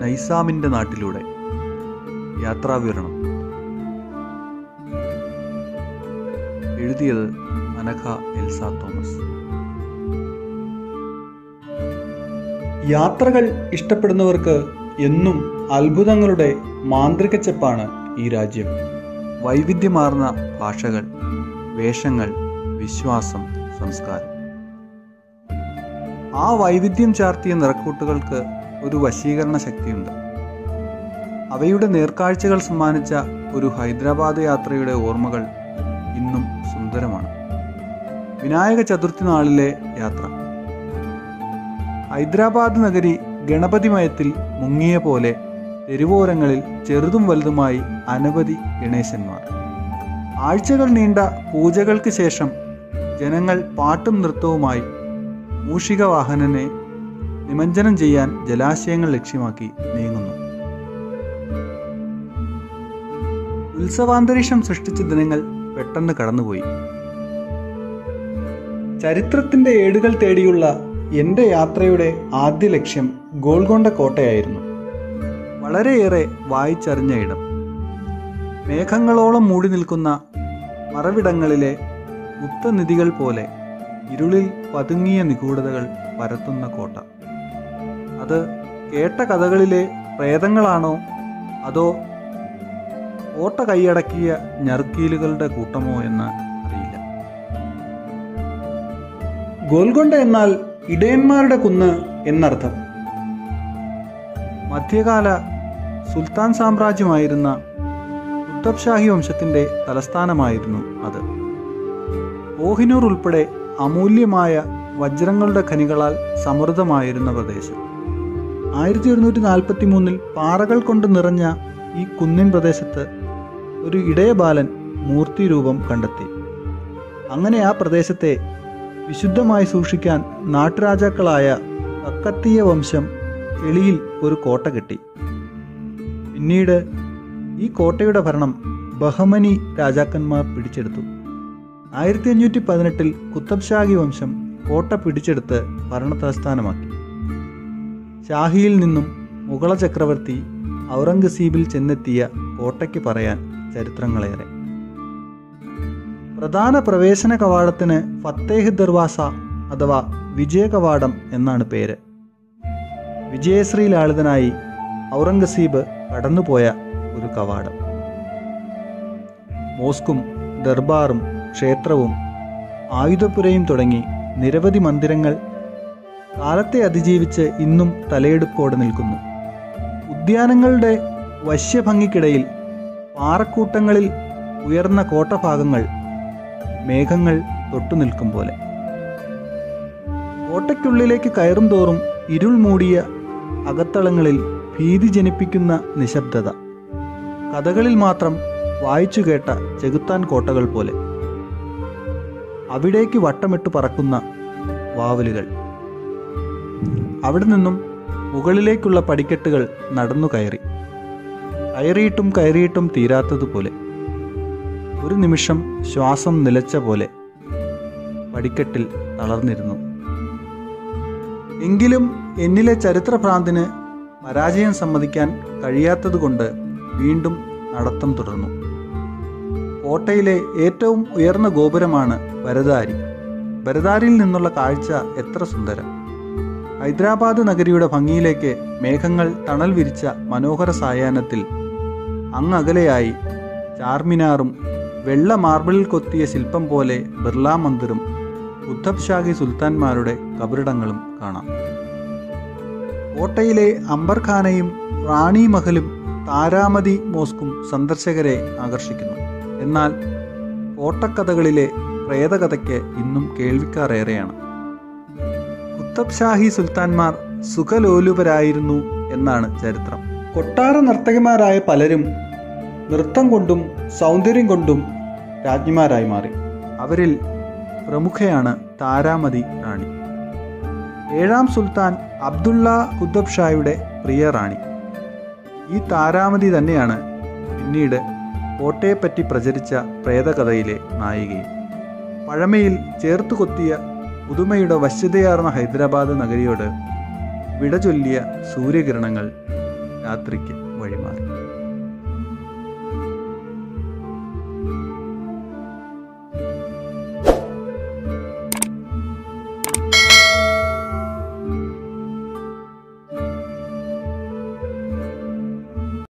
നൈസാമിൻ്റെ നാട്ടിലൂടെ യാത്രാവിവരണം എഴുതിയത് Anagha Elsa Thomas യാത്രകൾ ഇഷ്ടപ്പെടുന്നവർക്ക് എന്നും അത്ഭുതങ്ങളുടെ മാന്ത്രികച്ചെപ്പാണ് ഈ രാജ്യം വൈവിധ്യമാർന്ന ഭാഷകൾ വേഷങ്ങൾ വിശ്വാസം സംസ്കാരം ആ വൈവിധ്യം ചാർത്തിയ നിറക്കൂട്ടുകൾക്ക് ഒരു വശീകരണ ശക്തിയുണ്ട് അവയുടെ നേർക്കാഴ്ചകൾ സമ്മാനിച്ച ഒരു ഹൈദരാബാദ് യാത്രയുടെ ഓർമ്മകൾ ഇന്നും സുന്ദരമാണ് വിനായക ചതുർത്ഥി നാളിലെ യാത്ര ഹൈദരാബാദ് നഗരി ഗണപതിമയത്തിൽ മുങ്ങിയ പോലെ തെരുവോരങ്ങളിൽ ചെറുതും വലുതുമായി അനവധി ഗണേശന്മാർ ആഴ്ചകൾ നീണ്ട പൂജകൾക്ക് ശേഷം ജനങ്ങൾ പാട്ടും നൃത്തവുമായി മൂഷിക വാഹനനെ നിമഞ്ജനം ചെയ്യാൻ ജലാശയങ്ങൾ ലക്ഷ്യമാക്കി നീങ്ങുന്നു ഉത്സവാന്തരീക്ഷം സൃഷ്ടിച്ച ദിനങ്ങൾ പെട്ടെന്ന് കടന്നുപോയി ചരിത്രത്തിന്റെ ഏടുകൾ തേടിയുള്ള എൻ്റെ യാത്രയുടെ ആദ്യ ലക്ഷ്യം ഗോൾക്കൊണ്ട കോട്ടയായിരുന്നു വളരെയേറെ വായിച്ചറിഞ്ഞ ഇടം മേഘങ്ങളോളം മൂടി നിൽക്കുന്ന മറവിടങ്ങളിലെ ഗുപ്തനിധികൾ പോലെ ഇരുളിൽ പതുങ്ങിയ നിഗൂഢതകൾ പരത്തുന്ന കോട്ട അത് കേട്ട കഥകളിലെ പ്രേതങ്ങളാണോ അതോ കോട്ട കൈയടക്കിയ ഞറുക്കീലുകളുടെ കൂട്ടമോ എന്ന് അറിയില്ല ഗോൽക്കൊണ്ട എന്നാൽ ഇടയന്മാരുടെ കുന്ന് എന്നർത്ഥം മധ്യകാല സുൽത്താൻ സാമ്രാജ്യമായിരുന്ന കുത്തബ് ഷാഹി വംശത്തിന്റെ തലസ്ഥാനമായിരുന്നു അത് കോഹിനൂർ ഉൾപ്പെടെ അമൂല്യമായ വജ്രങ്ങളുടെ ഖനികളാൽ സമൃദ്ധമായിരുന്ന പ്രദേശം ആയിരത്തി ഒരുന്നൂറ്റി നാൽപ്പത്തി മൂന്നിൽ പാറകൾ കൊണ്ട് നിറഞ്ഞ ഈ കുന്നിൻ പ്രദേശത്ത് ഒരു ഇടയബാലൻ മൂർത്തിരൂപം കണ്ടെത്തി അങ്ങനെ ആ പ്രദേശത്തെ വിശുദ്ധമായി സൂക്ഷിക്കാൻ നാട്ടുരാജാക്കളായ കക്കത്തീയ വംശം ചെളിയിൽ ഒരു കോട്ട കെട്ടി പിന്നീട് ഈ കോട്ടയുടെ ഭരണം ബഹമനി രാജാക്കന്മാർ പിടിച്ചെടുത്തു ആയിരത്തി അഞ്ഞൂറ്റി പതിനെട്ടിൽ കുത്തബ് ഷാഹി വംശം കോട്ട പിടിച്ചെടുത്ത് ഭരണ തലസ്ഥാനമാക്കി ഷാഹിയിൽ നിന്നും മുഗള ചക്രവർത്തി ഔറംഗസീബിൽ ചെന്നെത്തിയ കോട്ടയ്ക്ക് പറയാൻ ചരിത്രങ്ങളേറെ പ്രധാന പ്രവേശന കവാടത്തിന് ഫത്തേഹ് ദർവാസ അഥവാ വിജയ കവാടം എന്നാണ് പേര് വിജയശ്രീ ലാളിതനായി ഔറംഗസീബ് കടന്നുപോയ ഒരു കവാടം മോസ്കും ദർബാറും ക്ഷേത്രവും ആയുധപ്പുരയും തുടങ്ങി നിരവധി മന്ദിരങ്ങൾ കാലത്തെ അതിജീവിച്ച് ഇന്നും തലയെടുപ്പോടെ നിൽക്കുന്നു ഉദ്യാനങ്ങളുടെ വശ്യഭംഗിക്കിടയിൽ പാറക്കൂട്ടങ്ങളിൽ ഉയർന്ന കോട്ടഭാഗങ്ങൾ മേഘങ്ങൾ തൊട്ടു നിൽക്കും പോലെ കോട്ടയ്ക്കുള്ളിലേക്ക് കയറും തോറും ഇരുൾ മൂടിയ അകത്തളങ്ങളിൽ ഭീതി ജനിപ്പിക്കുന്ന നിശബ്ദത കഥകളിൽ മാത്രം വായിച്ചു കേട്ട ചെകുത്താൻ കോട്ടകൾ പോലെ അവിടേക്ക് വട്ടമിട്ട് പറക്കുന്ന വാവലുകൾ അവിടെ നിന്നും മുകളിലേക്കുള്ള പടിക്കെട്ടുകൾ നടന്നു കയറി കയറിയിട്ടും കയറിയിട്ടും തീരാത്തതുപോലെ ഒരു നിമിഷം ശ്വാസം നിലച്ച പോലെ പടിക്കെട്ടിൽ തളർന്നിരുന്നു എങ്കിലും എന്നിലെ ചരിത്രഭ്രാന്തിന് പരാജയം സമ്മതിക്കാൻ കഴിയാത്തതുകൊണ്ട് വീണ്ടും നടത്തം തുടർന്നു കോട്ടയിലെ ഏറ്റവും ഉയർന്ന ഗോപുരമാണ് ഭരതാരി ഭരതാരിയിൽ നിന്നുള്ള കാഴ്ച എത്ര സുന്ദരം ഹൈദരാബാദ് നഗരിയുടെ ഭംഗിയിലേക്ക് മേഘങ്ങൾ തണൽ വിരിച്ച മനോഹര സായാഹ്നത്തിൽ അങ്ങകലെയായി ചാർമിനാറും വെള്ള മാർബിളിൽ കൊത്തിയ ശില്പം പോലെ ബിർള മന്ദിറും ഉദ്ധബ് ഷാഹി സുൽത്താൻമാരുടെ കബറിടങ്ങളും കാണാം കോട്ടയിലെ അംബർഖാനയും റാണി മഹലും താരാമതി മോസ്കും സന്ദർശകരെ ആകർഷിക്കുന്നു എന്നാൽ കോട്ടക്കഥകളിലെ പ്രേതകഥയ്ക്ക് ഇന്നും കേൾവിക്കാരേറെയാണ് കുത്തബ് ഷാഹി സുൽത്താൻമാർ സുഖലോലുപരായിരുന്നു എന്നാണ് ചരിത്രം കൊട്ടാര നർത്തകിമാരായ പലരും നൃത്തം കൊണ്ടും സൗന്ദര്യം കൊണ്ടും രാജ്ഞിമാരായി മാറി അവരിൽ പ്രമുഖയാണ് താരാമതി റാണി ഏഴാം സുൽത്താൻ അബ്ദുള്ള കുത്തബ് ഷായുടെ പ്രിയ റാണി ഈ താരാമതി തന്നെയാണ് പിന്നീട് കോട്ടയെപ്പറ്റി പ്രചരിച്ച പ്രേതകഥയിലെ നായികയും പഴമയിൽ ചേർത്തു കൊത്തിയ പുതുമയുടെ വശ്യതയാർന്ന ഹൈദരാബാദ് നഗരിയോട് വിട ചൊല്ലിയ സൂര്യകിരണങ്ങൾ രാത്രിക്ക്